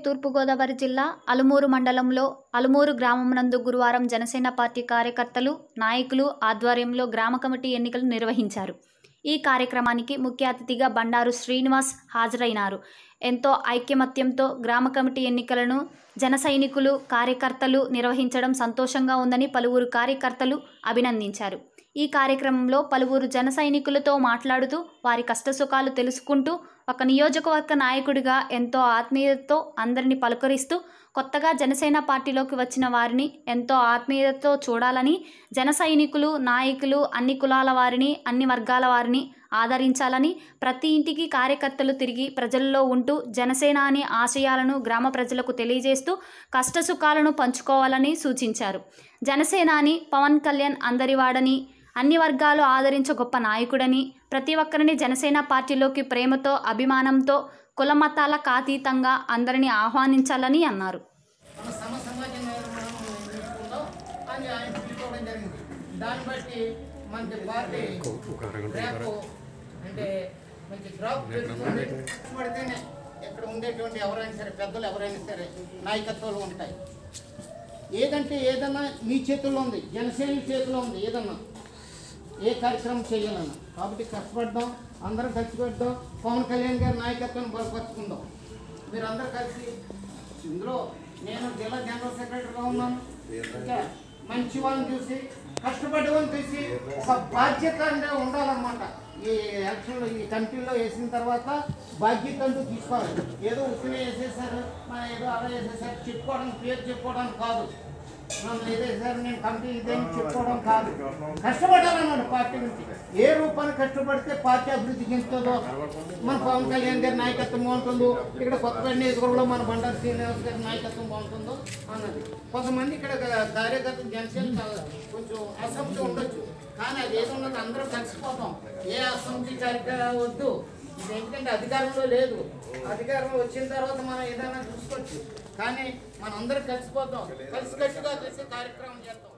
తూర్పుగోదావరి జిల్లా అలుమూరు మండలంలో అలుమూరు గ్రామం నందు గురువారం జనసేన పార్టీ కార్యకర్తలు నాయకులు ఆధ్వర్యంలో గ్రామ కమిటీ ఎన్నికలు నిర్వహించారు ఈ కార్యక్రమానికి ముఖ్య అతిథిగా బండారు శ్రీనివాస్ హాజరైనారు ఎంతో ఐక్యమత్యంతో గ్రామ కమిటీ ఎన్నికలను జన సైనికులు కార్యకర్తలు నిర్వహించడం సంతోషంగా ఉందని పలువురు కార్యకర్తలు అభినందించారు ఈ కార్యక్రమంలో పలువురు జన సైనికులతో మాట్లాడుతూ వారి కష్టసుఖాలు తెలుసుకుంటూ ఒక నియోజకవర్గ నాయకుడిగా ఎంతో ఆత్మీయతతో అందరినీ పలుకరిస్తూ కొత్తగా జనసేన పార్టీలోకి వచ్చిన వారిని ఎంతో ఆత్మీయతతో చూడాలని జన సైనికులు నాయకులు అన్ని కులాల వారిని అన్ని వర్గాల వారిని ఆదరించాలని ప్రతి ఇంటికి కార్యకర్తలు తిరిగి ప్రజల్లో ఉంటూ జనసేనాని ఆశయాలను గ్రామ ప్రజలకు తెలియజేస్తూ కష్టసుఖాలను పంచుకోవాలని సూచించారు జనసేనాని పవన్ కళ్యాణ్ అందరివాడని అన్ని వర్గాలు ఆదరించే గొప్ప నాయకుడని ప్రతి ఒక్కరిని జనసేన పార్టీలోకి ప్రేమతో అభిమానంతో కుల మతాలకు అతీతంగా అందరినీ ఆహ్వానించాలని అన్నారు మన సమ సమాజ నిర్మాణం నేర్చుకుందాం అని ఆయన పిలుచుకోవడం జరిగింది దాన్ని బట్టి మనకి పార్టీ రేపు అంటే మంచి డ్రాప్ పెరుగుతుంది పడితేనే ఇక్కడ ఉండేటువంటి ఎవరైనా సరే పెద్దలు ఎవరైనా సరే నాయకత్వాలు ఉంటాయి ఏదంటే ఏదన్నా మీ చేతుల్లో ఉంది జనసేన చేతిలో ఉంది ఏదన్నా ఏ కార్యక్రమం చేయాలన్నా కాబట్టి కష్టపడదాం అందరం కలిసి పెడదాం పవన్ కళ్యాణ్ గారి నాయకత్వాన్ని బలపరుచుకుందాం మీరు అందరూ కలిసి ఇందులో నేను జిల్లా జనరల్ సెక్రటరీగా ఉన్నాను ఇంకా మంచి వాళ్ళని చూసి కష్టపడే వాళ్ళని చూసి ఒక బాధ్యతగా ఉండాలన్నమాట ఈ ఎలక్షన్లో ఈ కమిటీలో వేసిన తర్వాత బాధ్యత అంటూ తీసుకోవాలి ఏదో ఉప్పునే వేసేసారు మన ఏదో అలా వేసేసారు చెప్పుకోవడానికి పేరు చెప్పుకోవడానికి కాదు మనం ఏదేసారు నేను కమిటీ ఇదేమి చెప్పుకోవడం కాదు కష్టపడాలన్నాడు పార్టీ నుంచి ఏ రూపాన్ని కష్టపడితే పార్టీ అభివృద్ధి చెందుతుందో మన పవన్ కళ్యాణ్ గారి నాయకత్వం బాగుంటుందో ఇక్కడ కొత్తపేట నియోజకవర్గంలో మన బండారు శ్రీనివాస్ గారి నాయకత్వం బాగుంటుందో అన్నది కొంతమంది ఇక్కడ కార్యకర్తలు జనసేన చాలా కొంచెం అసంతృప్తి ఉండొచ్చు కానీ అది ఏదో ఉన్నది అందరం కలిసిపోతాం ఏ అసంతృప్తి కార్యక్రమం వద్దు ఇది ఎందుకంటే అధికారంలో లేదు అధికారం వచ్చిన తర్వాత మనం ఏదైనా చూసుకోవచ్చు కానీ మనం అందరం కలిసిపోతాం కలిసి కట్టుగా చేసే కార్యక్రమం చేస్తాం